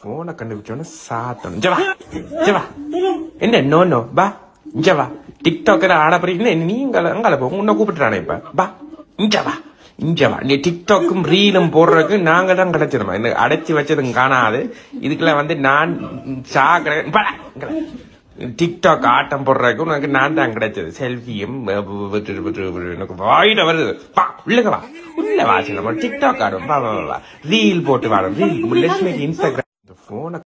போனை கண்டுபிடிச்சோன்னு சாத்தணும் இங்க வா இங்க வா என்ன நோ நோ பா இங்க வா டிக்டாக்கர் ஆட போறீங்க நீ இங்க அங்கால போ உன்னை கூப்பிட்டுறானே இப்ப பா இங்க வா இங்க வா நீ டிக்டாக்கும் ரீலும் போடுறதுக்கு நாங்க தான் கிடைச்சிருமா இந்த அடைச்சி வச்சதும் காணாது இதுக்கெல்லாம் வந்து நான் சாக்கிறேன் டிக்டாக் ஆட்டம் போடுறதுக்கு உனக்கு நான் தான் கிடைச்சது செல்ஃபியும் எனக்கு வாயிட வருது பா உள்ளக வா உள்ள வா சில டிக்டாக் ஆடும் வா வா வா ரீல் போட்டு வாடும் ரீல் லட்சுமிக்கு இன்ஸ்டாகிராம்